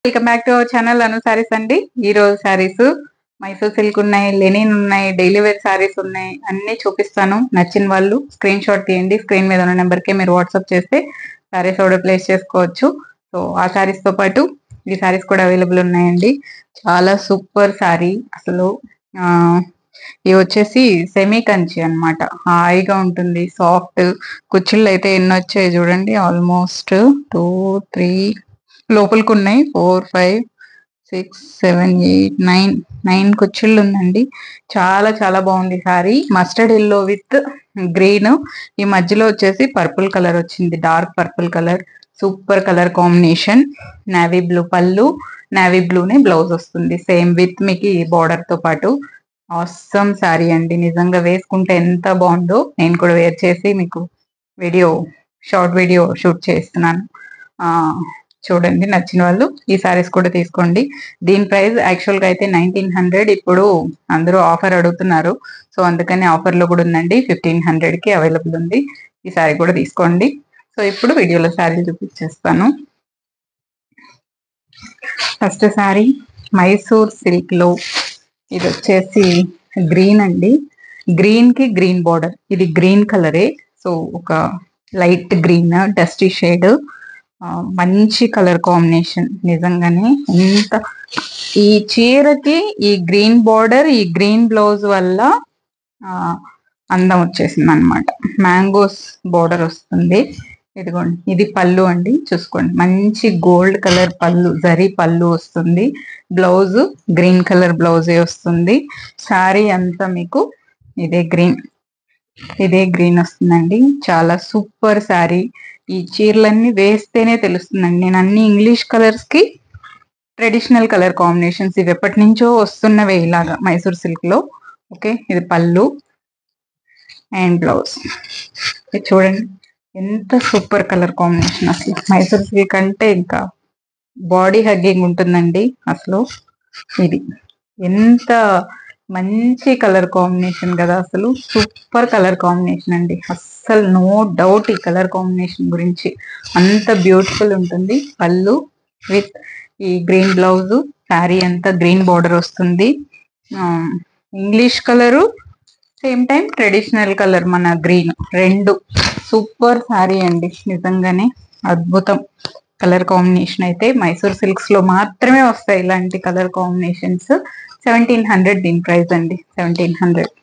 welcome back to our channel Anu saris అండి ఈ రోజు సారీస్ మైసూర్ సిల్క్ ఉన్నాయి లెనిన్ ఉన్నాయి డైలీ వేర్ సారీస్ ఉన్నాయి అన్ని చూపిస్తాను నచ్చిన వాళ్ళు స్క్రీన్ షాట్ తీయండి స్క్రీన్ మీద ఉన్న నెంబర్ కి మీరు వాట్సాప్ చేస్తే సారీస్ ఆర్డర్ ప్లేస్ చేసుకోవచ్చు సో ఆ సారీస్ తో పాటు ఈ సారీస్ కూడా అవైలబుల్ ఉన్నాయండి చాలా సూపర్ సారీ అసలు ఆ ఇవి వచ్చేసి సెమీ కంచి అన్నమాట హాయిగా ఉంటుంది సాఫ్ట్ కుచ్చిళ్ళు అయితే ఎన్ని వచ్చాయి చూడండి ఆల్మోస్ట్ టూ త్రీ లోపలికి ఉన్నాయి four five six seven eight nine nine కుచ్చిళ్ళు ఉందండి చాలా చాలా బాగుంది sari mustard yellow with green ఈ మధ్యలో వచ్చేసి పర్పుల్ కలర్ వచ్చింది dark purple colour super colour combination navy blue పళ్ళు నావీ బ్లూనే బ్లౌజ్ వస్తుంది సేమ్ విత్ మీకు ఈ బార్డర్ తో పాటు ఆసమ్ శారీ అండి నిజంగా వేసుకుంటే ఎంత బాగుందో నేను కూడా వేర్ చేసి మీకు వీడియో షార్ట్ వీడియో షూట్ చేస్తున్నాను ఆ చూడండి నచ్చిన వాళ్ళు ఈ సారీస్ కూడా తీసుకోండి దీని ప్రైస్ యాక్చువల్ గా అయితే నైన్టీన్ హండ్రెడ్ ఇప్పుడు అందరూ ఆఫర్ అడుగుతున్నారు సో అందుకని ఆఫర్ లో కూడా ఉందండి ఫిఫ్టీన్ హండ్రెడ్ కి అవైలబుల్ ఉంది ఈ సారీ కూడా తీసుకోండి సో ఇప్పుడు వీడియోలో శారీలు చూపించేస్తాను ఫస్ట్ సారీ మైసూర్ సిల్క్ లో ఇది వచ్చేసి గ్రీన్ అండి గ్రీన్ కి గ్రీన్ బార్డర్ ఇది గ్రీన్ కలరే సో ఒక లైట్ గ్రీన్ డస్టీ షేడ్ మంచి కలర్ కాంబినేషన్ నిజంగానే ఎంత ఈ చీరకి ఈ గ్రీన్ బార్డర్ ఈ గ్రీన్ బ్లౌజ్ వల్ల ఆ, అందం వచ్చేసింది అనమాట మ్యాంగోస్ బార్డర్ వస్తుంది ఇదిగోండి ఇది పళ్ళు అండి చూసుకోండి మంచి గోల్డ్ కలర్ పళ్ళు జరీ పళ్ళు వస్తుంది బ్లౌజ్ గ్రీన్ కలర్ బ్లౌజే వస్తుంది శారీ అంతా మీకు ఇదే గ్రీన్ ఇదే గ్రీన్ వస్తుందండి చాలా సూపర్ శారీ ఈ చీరలన్నీ వేస్తేనే తెలుస్తుందండి నేను అన్ని ఇంగ్లీష్ కలర్స్ కి ట్రెడిషనల్ కలర్ కాంబినేషన్స్ ఇవి ఎప్పటి నుంచో వస్తున్నవే ఇలాగా మైసూర్ సిల్క్ లో ఓకే ఇది పళ్ళు అండ్ బ్లౌజ్ ఇది చూడండి ఎంత సూపర్ కలర్ కాంబినేషన్ అసలు మైసూర్ సిల్క్ అంటే ఇంకా బాడీ హగ్గింగ్ ఉంటుందండి అసలు ఇది ఎంత మంచి కలర్ కాంబినేషన్ కదా అసలు సూపర్ కలర్ కాంబినేషన్ అండి అస్సలు నో డౌట్ ఈ కలర్ కాంబినేషన్ గురించి అంత బ్యూటిఫుల్ ఉంటుంది పళ్ళు విత్ ఈ గ్రీన్ బ్లౌజ్ శారీ అంతా గ్రీన్ బార్డర్ వస్తుంది English colour same time traditional colour మన గ్రీన్ రెండు సూపర్ శారీ అండి నిజంగానే అద్భుతం కలర్ కాంబినేషన్ అయితే మైసూర్ సిల్క్స్ లో మాత్రమే వస్తాయి ఇలాంటి కలర్ కాంబినేషన్స్ సెవెంటీన్ హండ్రెడ్ దీని ప్రైస్ అండి సెవెంటీన్ హండ్రెడ్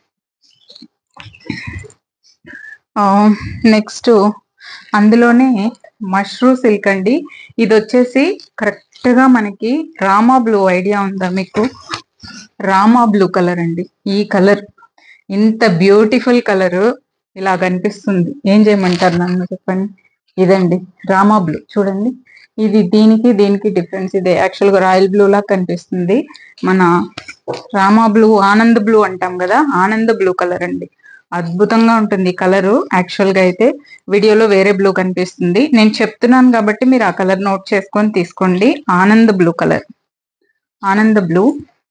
నెక్స్ట్ అందులోనే మష్రూ సిల్క్ అండి ఇది వచ్చేసి కరెక్ట్ గా మనకి రామా బ్లూ ఐడియా ఉందా మీకు రామా బ్లూ కలర్ అండి ఈ కలర్ ఇంత బ్యూటిఫుల్ కలర్ ఇలా కనిపిస్తుంది ఏం చేయమంటారు నన్ను చెప్పండి ఇదండి రామా బ్లూ చూడండి ఇది దీనికి దీనికి డిఫరెన్స్ ఇదే యాక్చువల్ గా రాయల్ బ్లూ లా కనిపిస్తుంది మన రామా బ్లూ ఆనంద్ బ్లూ అంటాం కదా ఆనంద్ బ్లూ కలర్ అండి అద్భుతంగా ఉంటుంది కలర్ యాక్చువల్ గా అయితే వీడియోలో వేరే బ్లూ కనిపిస్తుంది నేను చెప్తున్నాను కాబట్టి మీరు ఆ కలర్ నోట్ చేసుకొని తీసుకోండి Anand blue colour Anand blue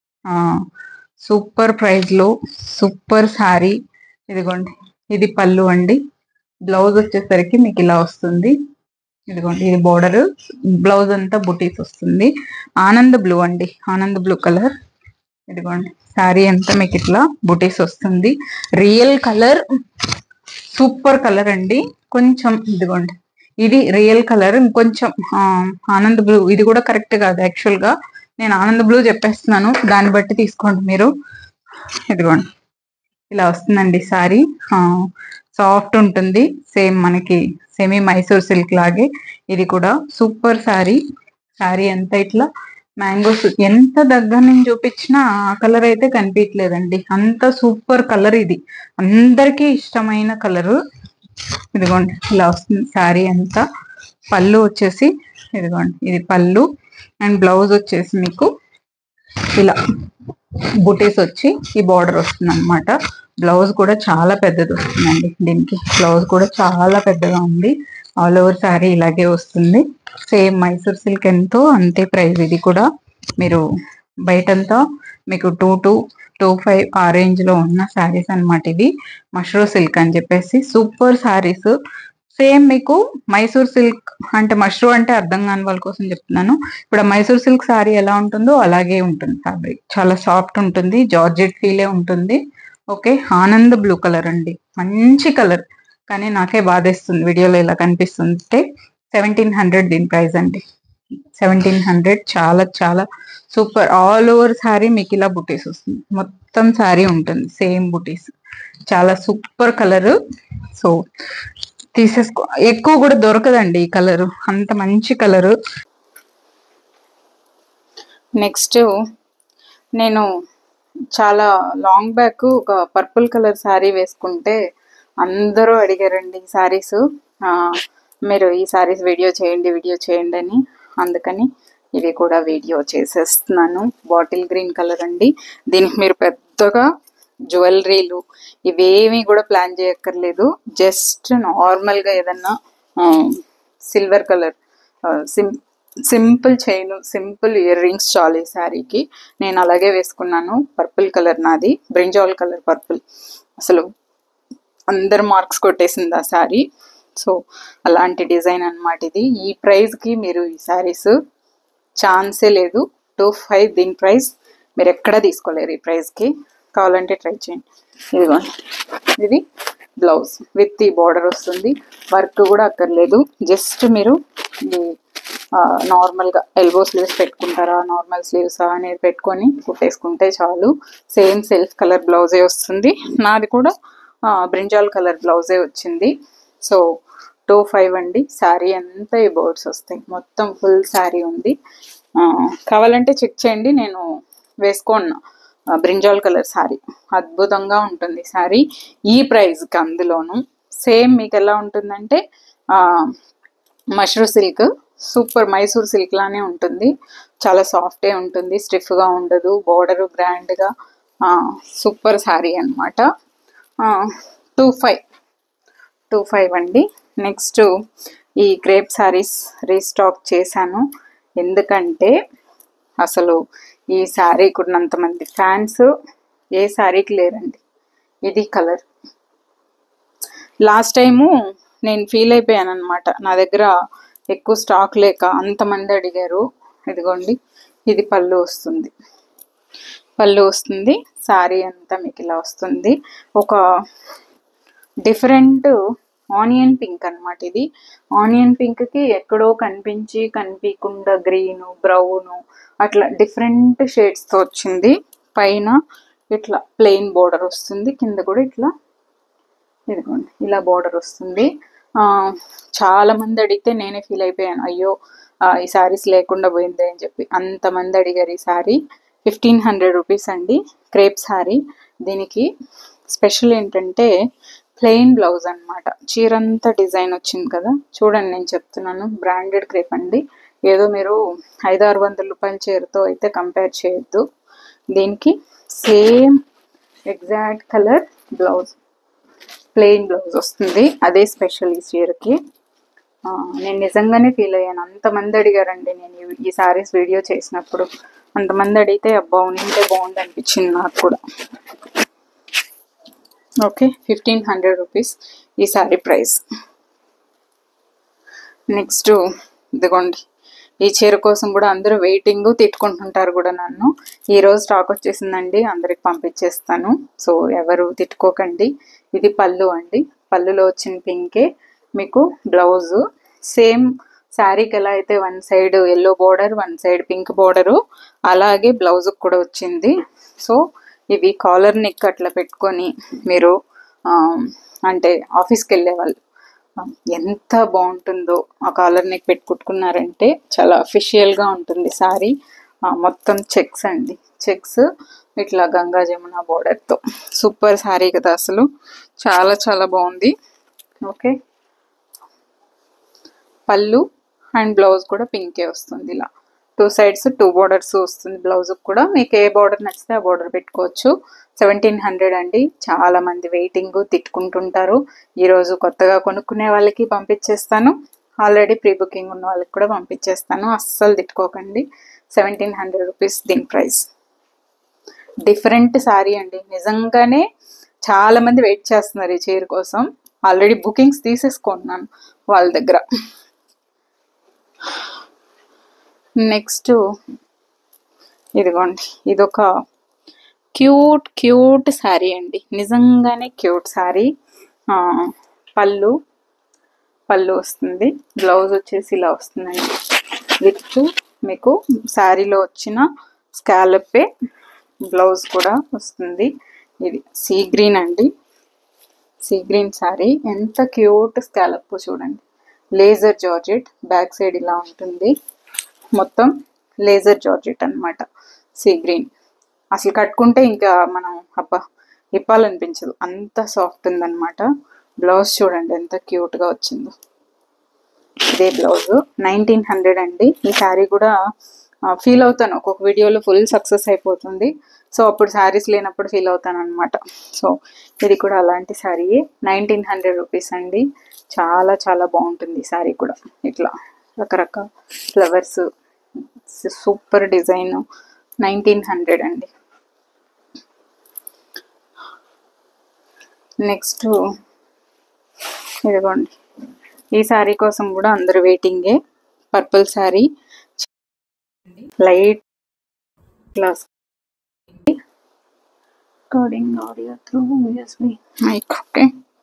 super price లో సూపర్ శారీ ఇదిగోండి ఇది పళ్ళు అండి బ్లౌజ్ వచ్చేసరికి మీకు ఇలా వస్తుంది ఇదిగోండి ఇది బోర్డర్ బ్లౌజ్ అంతా బుటీస్ వస్తుంది ఆనంద్ బ్లూ అండి ఆనంద్ బ్లూ కలర్ ఇదిగోండి శారీ అంతా మీకు ఇట్లా బుటీస్ వస్తుంది రియల్ కలర్ సూపర్ కలర్ అండి కొంచెం ఇదిగోండి ఇది రియల్ కలర్ ఇంకొంచెం ఆ, ఆనంద్ బ్లూ ఇది కూడా కరెక్ట్ కాదు యాక్చువల్ గా నేను ఆనంద్ బ్లూ చెప్పేస్తున్నాను దాన్ని బట్టి తీసుకోండి మీరు ఇదిగోండి ఇలా వస్తుందండి సారీ సాఫ్ట్ ఉంటుంది సేమ్ మనకి సెమీ మైసూర్ సిల్క్ లాగే ఇది కూడా సూపర్ సారీ సారీ అంతా ఇట్లా మ్యాంగోస్ ఎంత దగ్గర నుంచి చూపించినా ఆ కలర్ అయితే కనిపించలేదండి అంత సూపర్ కలర్ ఇది అందరికీ ఇష్టమైన కలరు ఇదిగోండి ఇలా వస్తుంది శారీ అంతా పళ్ళు వచ్చేసి ఇదిగోండి ఇది పళ్ళు అండ్ బ్లౌజ్ వచ్చేసి మీకు ఇలా బుటీస్ వచ్చి ఈ బార్డర్ వస్తుంది అనమాట బ్లౌజ్ కూడా చాలా పెద్దది వస్తుందండి దీనికి బ్లౌజ్ కూడా చాలా పెద్దగా ఉంది ఆల్ ఓవర్ శారీ ఇలాగే వస్తుంది సేమ్ మైసూర్ సిల్క్ ఎంతో అంతే ప్రైస్ ఇది కూడా మీరు బయటంతా మీకు టూ టూ టూ ఫైవ్ ఆ రేంజ్ లో ఉన్న శారీస్ అన్నమాట ఇవి మష్రూ సిల్క్ అని చెప్పేసి సూపర్ శారీస్ సేమ్ మీకు మైసూర్ సిల్క్ అంటే మష్రూ అంటే అర్థం కాని వాళ్ళ కోసం చెప్తున్నాను ఇప్పుడు ఆ మైసూర్ సిల్క్ సారీ ఎలా ఉంటుందో అలాగే ఉంటుంది ఫ్యాబ్రిక్ చాలా సాఫ్ట్ ఉంటుంది జార్జెట్ ఫీలే ఉంటుంది ఓకే ఆనంద్ బ్లూ కలర్ అండి మంచి కలర్ కానీ నాకే బాధేస్తుంది వీడియోలో ఇలా కనిపిస్తుంటే సెవెంటీన్ హండ్రెడ్ దీని ప్రైస్ అండి సెవెంటీన్ హండ్రెడ్ చాలా చాలా సూపర్ ఆల్ ఓవర్ శారీ మీకు ఇలా బుటీస్ వస్తుంది మొత్తం శారీ ఉంటుంది సేమ్ బుటీస్ చాలా సూపర్ కలర్ సో తీసేసుకో ఎక్కువ కూడా దొరకదండి ఈ కలర్ అంత మంచి కలర్ నెక్స్ట్ నేను చాలా లాంగ్ బ్యాక్ ఒక పర్పుల్ కలర్ శారీ వేసుకుంటే అందరూ అడిగారండి ఈ శారీస్ మీరు ఈ శారీస్ వీడియో చేయండి వీడియో చేయండి అని అందుకని ఇవి కూడా వీడియో చేసేస్తున్నాను బాటిల్ గ్రీన్ కలర్ అండి దీనికి మీరు పెద్దగా జ్యువెలరీలు ఇవేమీ కూడా ప్లాన్ చేయక్కర్లేదు జస్ట్ నార్మల్గా ఏదన్నా silver colour sim simple chain simple earrings చాలు ఈ శారీకి నేను అలాగే వేసుకున్నాను పర్పుల్ కలర్ నాది బ్రింజాల్ కలర్ పర్పుల్ అసలు అందరు మార్క్స్ కొట్టేసింది ఆ శారీ సో అలాంటి డిజైన్ అన్నమాట ఇది ఈ ప్రైస్కి మీరు ఈ శారీస్ ఛాన్సే లేదు టూ ఫైవ్ దీని ప్రైస్ మీరు ఎక్కడ తీసుకోలేరు ఈ ప్రైస్కి కావాలంటే ట్రై చేయండి ఇదిగోండి ఇది బ్లౌజ్ విత్ ఈ బార్డర్ వస్తుంది వర్క్ కూడా అక్కర్లేదు జస్ట్ మీరు ఈ నార్మల్గా ఎల్బో స్లీవ్స్ పెట్టుకుంటారా నార్మల్ స్లీవ్స్ అనేది పెట్టుకొని కుట్టేసుకుంటే చాలు సేమ్ సెల్ఫ్ కలర్ బ్లౌజే వస్తుంది నాది కూడా బ్రింజాల్ కలర్ బ్లౌజే వచ్చింది సో టూ ఫైవ్ అండి శారీ అంతా ఈ బోర్డ్స్ వస్తాయి మొత్తం ఫుల్ శారీ ఉంది ఆ, కావాలంటే చెక్ చేయండి నేను వేసుకోన్నా బ్రింజాల్ కలర్ శారీ అద్భుతంగా ఉంటుంది శారీ ఈ ప్రైస్కి అందులోను సేమ్ మీకు ఎలా ఉంటుందంటే Mashru silk super Mysore silk లానే ఉంటుంది చాలా సాఫ్టే ఉంటుంది స్టిఫ్గా ఉండదు బోర్డర్ గ్రాండ్గా సూపర్ శారీ అనమాట టూ ఫైవ్ టూ ఫైవ్ అండి నెక్స్ట్ ఈ క్రేప్ శారీస్ రీస్టాక్ చేశాను ఎందుకంటే అసలు ఈ శారీకి ఉన్నంతమంది ఫ్యాన్స్ ఏ శారీకి లేరండి ఇది కలర్ లాస్ట్ టైము నేను ఫీల్ అయిపోయాను అనమాట నా దగ్గర ఎక్కువ స్టాక్ లేక అంతమంది అడిగారు ఇదిగోండి ఇది పళ్ళు వస్తుంది పళ్ళు వస్తుంది శారీ అంతా మీకు ఇలా వస్తుంది ఒక డిఫరెంట్ ఆనియన్ పింక్ అన్నమాట ఇది ఆనియన్ పింక్ కి ఎక్కడో కనిపించి కనిపించకుండా గ్రీన్ బ్రౌన్ అట్లా డిఫరెంట్ షేడ్స్ తో వచ్చింది పైన ఇట్లా ప్లెయిన్ బోర్డర్ వస్తుంది కింద కూడా ఇట్లా ఇదిగోండి ఇలా బోర్డర్ వస్తుంది ఆ, చాలా మంది అడిగితే నేనే ఫీల్ అయిపోయాను అయ్యో ఆ, ఈ సారీస్ లేకుండా పోయింది అని చెప్పి అంతమంది అడిగారు ఈ సారీ ఫిఫ్టీన్ హండ్రెడ్ రూపీస్ అండి క్రేప్ సారీ దీనికి స్పెషల్ ఏంటంటే ప్లెయిన్ బ్లౌజ్ అన్నమాట చీరంతా డిజైన్ వచ్చింది కదా చూడండి నేను చెప్తున్నాను బ్రాండెడ్ క్రేప్ అండి ఏదో మీరు ఐదు ఆరు వందల రూపాయల చీరతో అయితే కంపేర్ చేయొద్దు దీనికి same exact colour blouse plain blouse వస్తుంది అదే స్పెషల్ ఈ చీరకి ఆ, నేను నిజంగానే ఫీల్ అయ్యాను అంతమంది అడిగారండి నేను ఈ- ఈ సారీస్ వీడియో చేసినప్పుడు అంతమంది అడిగితే అబ్బా ఉంటే బాగుంది అనిపించింది నాకు కూడా ఓకే ఫిఫ్టీన్ హండ్రెడ్ రూపీస్ ఈ సారీ ప్రైస్ నెక్స్ట్ ఇదిగోండి ఈ చీర కోసం కూడా అందరూ వెయిటింగ్ తిట్టుకుంటుంటారు కూడా నన్ను ఈ రోజు స్టాక్ వచ్చేసిందండి అందరికి పంపించేస్తాను సో ఎవరు తిట్టుకోకండి ఇది పళ్ళు అండి పళ్ళులో వచ్చిన పింకే మీకు బ్లౌజ్ సేమ్ శారీకి ఎలా అయితే one side yellow border one side pink border అలాగే బ్లౌజ్ కూడా వచ్చింది సో ఇవి కాలర్ నెక్ అట్లా పెట్టుకొని మీరు ఆ, అంటే ఆఫీస్కి వెళ్ళే వాళ్ళు ఎంత బాగుంటుందో ఆ కాలర్ నెక్ పెట్టి కుట్టుకున్నారంటే చాలా అఫిషియల్ గా ఉంటుంది సారీ మొత్తం చెక్స్ అండి చెక్స్ ఇట్లా గంగా జమున border తో సూపర్ సారీ కదా అసలు చాలా చాలా బాగుంది ఓకే పళ్ళు అండ్ బ్లౌజ్ కూడా పింకే వస్తుంది ఇలా టూ సైడ్స్ టూ బోర్డర్స్ వస్తుంది బ్లౌజ్ కూడా మీకు ఏ బార్డర్ నచ్చితే ఆ బార్డర్ పెట్టుకోవచ్చు సెవెంటీన్ హండ్రెడ్ అండి చాలా మంది వెయిటింగ్ తిట్టుకుంటుంటారు ఈరోజు కొత్తగా కొనుక్కునే వాళ్ళకి పంపించేస్తాను ఆల్రెడీ ప్రీ బుకింగ్ ఉన్న వాళ్ళకి కూడా పంపించేస్తాను అస్సలు తిట్టుకోకండి సెవెంటీన్ హండ్రెడ్ రూపీస్ దీని ప్రైస్ డిఫరెంట్ శారీ అండి నిజంగానే చాలా మంది వెయిట్ చేస్తున్నారు ఈ చీర కోసం ఆల్రెడీ బుకింగ్స్ తీసేసుకున్నాను వాళ్ళ దగ్గర నెక్స్ట్ ఇదిగోండి ఇదొక క్యూట్ క్యూట్ శారీ అండి నిజంగానే క్యూట్ శారీ పళ్ళు పళ్ళు వస్తుంది బ్లౌజ్ వచ్చేసి ఇలా వస్తుందండి విత్ మీకు శారీలో వచ్చిన స్కాలప్పే బ్లౌజ్ కూడా వస్తుంది ఇది సీ గ్రీన్ అండి సీ గ్రీన్ శారీ ఎంత క్యూట్ స్కాలప్ చూడండి లేజర్ జార్జెట్ బ్యాక్ సైడ్ ఇలా ఉంటుంది మొత్తం లేజర్ జార్జెట్ అన్నమాట సీ గ్రీన్ అసలు కట్టుకుంటే ఇంకా మనం అబ్బా ఇప్పాలనిపించదు అంత సాఫ్ట్ ఉందన్నమాట బ్లౌజ్ చూడండి ఎంత క్యూట్గా వచ్చిందో ఇదే బ్లౌజ్ నైన్టీన్ హండ్రెడ్ అండి ఈ శారీ కూడా ఫీల్ అవుతాను ఒక్కొక్క వీడియోలో ఫుల్ సక్సెస్ అయిపోతుంది సో అప్పుడు శారీస్ లేనప్పుడు ఫీల్ అవుతాను అనమాట సో ఇది కూడా అలాంటి శారీయే నైన్టీన్ హండ్రెడ్ రూపీస్ అండి చాలా చాలా బాగుంటుంది ఈ శారీ కూడా ఇట్లా రకరకాల flowers super design nineteen hundred అండి నెక్స్ట్ ఇదిగోండి ఈ శారీ కోసం కూడా అందరు వెయిటింగే purple sari light glass recording audio through USB mic okay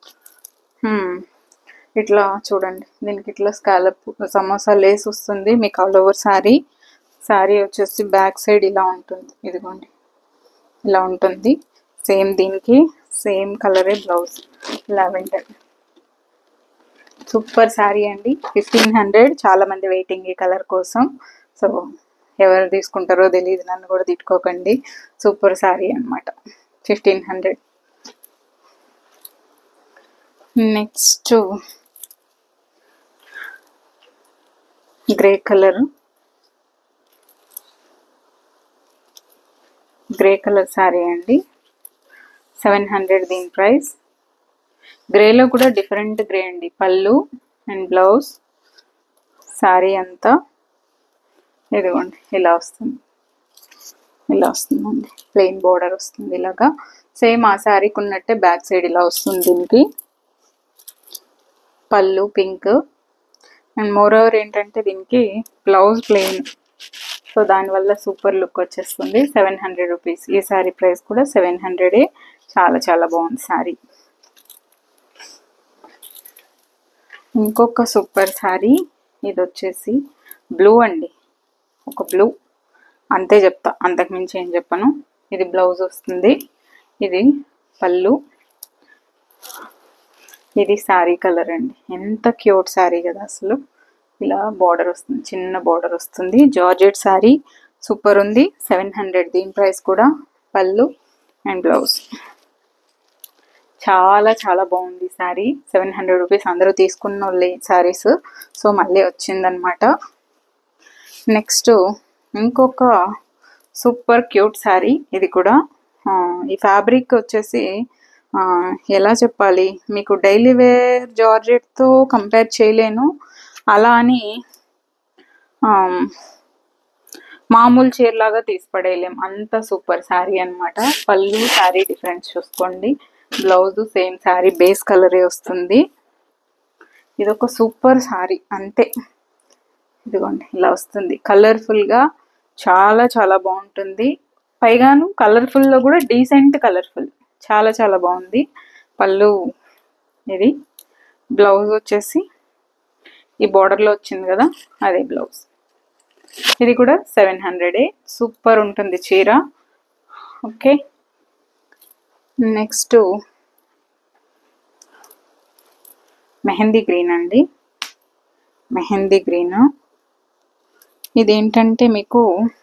ఇట్లా చూడండి దీనికి ఇట్లా స్కాలప్ సమోసా లేస్ వస్తుంది మీకు ఆల్ ఓవర్ శారీ శారీ వచ్చేసి బ్యాక్ సైడ్ ఇలా ఉంటుంది ఇదిగోండి ఇలా ఉంటుంది సేమ్ దీనికి సేమ్ కలరే బ్లౌజ్ లావెండర్ సూపర్ శారీ అండి ఫిఫ్టీన్ హండ్రెడ్ చాలా మంది వెయిటింగ్ ఈ కలర్ కోసం సో ఎవరు తీసుకుంటారో తెలియదు నన్ను కూడా తిట్టుకోకండి సూపర్ శారీ అనమాట fifteen hundred next grey colour grey colour sari అండి సెవెన్ హండ్రెడ్ దీని ప్రైస్ గ్రేలో కూడా డిఫరెంట్ గ్రే అండి పళ్ళు అండ్ బ్లౌజ్ శారీ అంతా ఇదిగోండి ఇలా వస్తుంది ఇలా వస్తుందండి ప్లెయిన్ బోర్డర్ వస్తుంది ఇలాగా సేమ్ ఆ శారీకి ఉన్నట్టే బ్యాక్ సైడ్ ఇలా వస్తుంది దీనికి పళ్ళు పింక్ అండ్ మోర్ ఓవర్ ఏంటంటే దీనికి బ్లౌజ్ ప్లెయిన్ సో దానివల్ల సూపర్ లుక్ వచ్చేస్తుంది సెవెన్ హండ్రెడ్ రూపీస్ ఈ శారీ ప్రైస్ కూడా సెవెన్ హండ్రెడే చాలా చాలా బాగుంది శారీ ఇంకొక సూపర్ శారీ ఇది వచ్చేసి బ్లూ అండి ఒక బ్లూ అంతే చెప్తా అంతకుమించి ఏం చెప్పను ఇది బ్లౌజ్ వస్తుంది ఇది పళ్ళు ఇది శారీ కలర్ అండి ఎంత క్యూట్ శారీ కదా అసలు ఇలా బార్డర్ వస్తుంది చిన్న బార్డర్ వస్తుంది జార్జెట్ శారీ సూపర్ ఉంది సెవెన్ హండ్రెడ్ దీని ప్రైస్ కూడా పళ్ళు అండ్ బ్లౌజ్ చాలా చాలా బాగుంది శారీ సెవెన్ హండ్రెడ్ రూపీస్ అందరూ తీసుకున్న వాళ్ళే శారీస్ సో మళ్ళీ వచ్చిందనమాట నెక్స్ట్ ఇంకొక సూపర్ క్యూట్ శారీ ఇది కూడా ఆ, ఈ ఫ్యాబ్రిక్ వచ్చేసి ఆ, ఎలా చెప్పాలి మీకు డైలీ వేర్ జార్జెట్తో కంపేర్ చేయలేను అలా అని ఆ, మామూలు చీరలాగా తీసి పడేయలేం అంత సూపర్ శారీ అన్నమాట పళ్ళు శారీ డిఫరెన్స్ చూసుకోండి బ్లౌజ్ సేమ్ శారీ బేస్ కలరే వస్తుంది ఇది ఒక సూపర్ శారీ అంతే ఇదిగోండి ఇలా వస్తుంది కలర్ఫుల్ గా చాలా చాలా బాగుంటుంది పైగాను కలర్ఫుల్ లో కూడా డీసెంట్ కలర్ఫుల్ చాలా చాలా బాగుంది పళ్ళు ఇది బ్లౌజ్ వచ్చేసి ఈ border లో వచ్చింది కదా అదే బ్లౌజ్ ఇది కూడా సెవెన్ హండ్రెడే సూపర్ ఉంటుంది చీర ఓకే నెక్స్ట్ మెహందీ గ్రీన్ అండి మెహందీ గ్రీన్ ఇదేంటంటే మీకు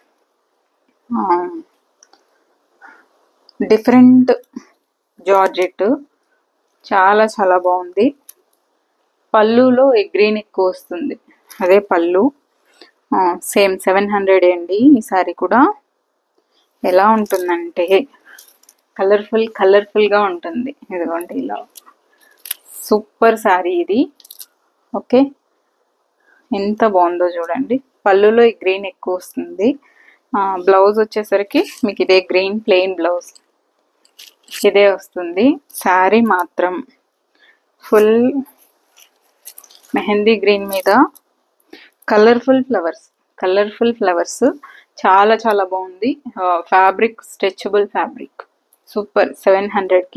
డిఫరెంట్ జార్జెట్ చాలా చాలా బాగుంది పళ్ళులో ఈ గ్రీన్ ఎక్కువ వస్తుంది అదే పళ్ళు సేమ్ సెవెన్ హండ్రెడ్ అండి ఈ సారీ కూడా ఎలా ఉంటుందంటే కలర్ఫుల్ కలర్ఫుల్గా ఉంటుంది ఇదిగోండి ఇలా సూపర్ శారీ ఇది ఓకే ఎంత బాగుందో చూడండి పళ్ళులో ఈ గ్రీన్ ఎక్కువ వస్తుంది బ్లౌజ్ వచ్చేసరికి మీకు ఇదే గ్రీన్ ప్లెయిన్ బ్లౌజ్ ఇదే వస్తుంది శారీ మాత్రం ఫుల్ మెహందీ గ్రీన్ మీద కలర్ఫుల్ ఫ్లవర్స్ కలర్ఫుల్ ఫ్లవర్స్ చాలా చాలా బాగుంది fabric stretchable fabric super seven హండ్రెడ్కి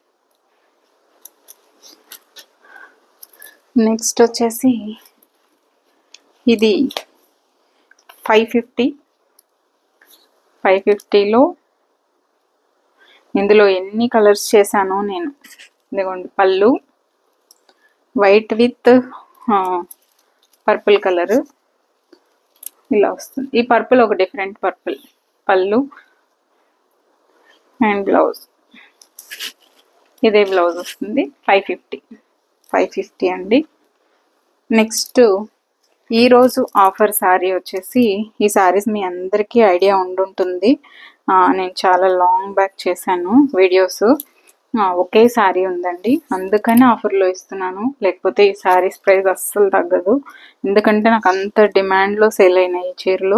నెక్స్ట్ వచ్చేసి ఇది ఫైవ్ ఫిఫ్టీ ఫైవ్ ఫిఫ్టీలో ఇందులో ఎన్ని కలర్స్ చేశానో నేను ఇదిగోండి పళ్ళు వైట్ విత్ పర్పుల్ కలర్ ఇలా వస్తుంది ఈ పర్పుల్ ఒక డిఫరెంట్ పర్పుల్ పళ్ళు అండ్ బ్లౌజ్ ఇదే బ్లౌజ్ వస్తుంది ఫైవ్ ఫిఫ్టీ ఫైవ్ ఫిఫ్టీ అండి నెక్స్ట్ ఈరోజు ఆఫర్ శారీ వచ్చేసి ఈ శారీస్ మీ అందరికీ ఐడియా ఉండుంటుంది ఆ, నేను చాలా లాంగ్ బ్యాక్ చేశాను వీడియోస్ ఒకే శారీ ఉందండి అందుకని ఆఫర్లో ఇస్తున్నాను లేకపోతే ఈ శారీస్ ప్రైస్ అస్సలు తగ్గదు ఎందుకంటే నాకు అంత డిమాండ్లో సేల్ అయినాయి ఈ చీరలు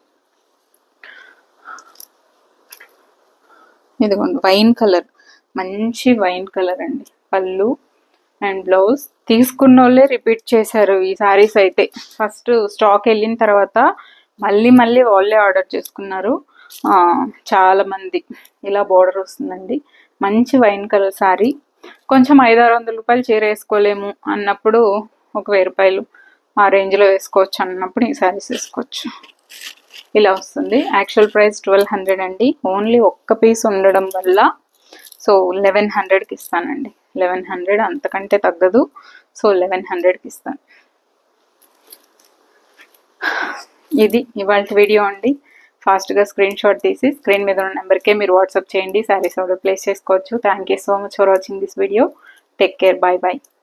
ఇదిగోండి వైన్ కలర్ మంచి వైన్ కలర్ అండి పళ్ళు అండ్ బ్లౌజ్ తీసుకున్న వాళ్ళే రిపీట్ చేశారు ఈ సారీస్ అయితే ఫస్ట్ స్టాక్ వెళ్ళిన తర్వాత మళ్ళీ మళ్ళీ వాళ్ళే ఆర్డర్ చేసుకున్నారు ఆ, చాలా మంది ఇలా బోర్డర్ వస్తుందండి మంచి వైన్ కలర్ సారీ కొంచెం ఐదు ఆరు వందల రూపాయలు చీర వేసుకోలేము అన్నప్పుడు ఒక వెయ్యి రూపాయలు ఆ రేంజ్లో వేసుకోవచ్చు అన్నప్పుడు ఈ సారీస్ వేసుకోవచ్చు ఇలా వస్తుంది యాక్చువల్ ప్రైస్ ట్వెల్వ్ హండ్రెడ్ అండి ఓన్లీ ఒక్క పీస్ ఉండడం వల్ల సో లెవెన్ హండ్రెడ్కి ఇస్తానండి లెవెన్ హండ్రెడ్ అంతకంటే తగ్గదు సో లెవెన్ హండ్రెడ్కి ఇస్తాను ఇది ఇవాళ వీడియో అండి ఫాస్ట్గా స్క్రీన్ షాట్ తీసి స్క్రీన్ మీద ఉన్న నెంబర్కే మీరు వాట్సాప్ చేయండి శారీస్ ఆర్డర్ ప్లేస్ చేసుకోవచ్చు thank you so much for watching this video take care bye bye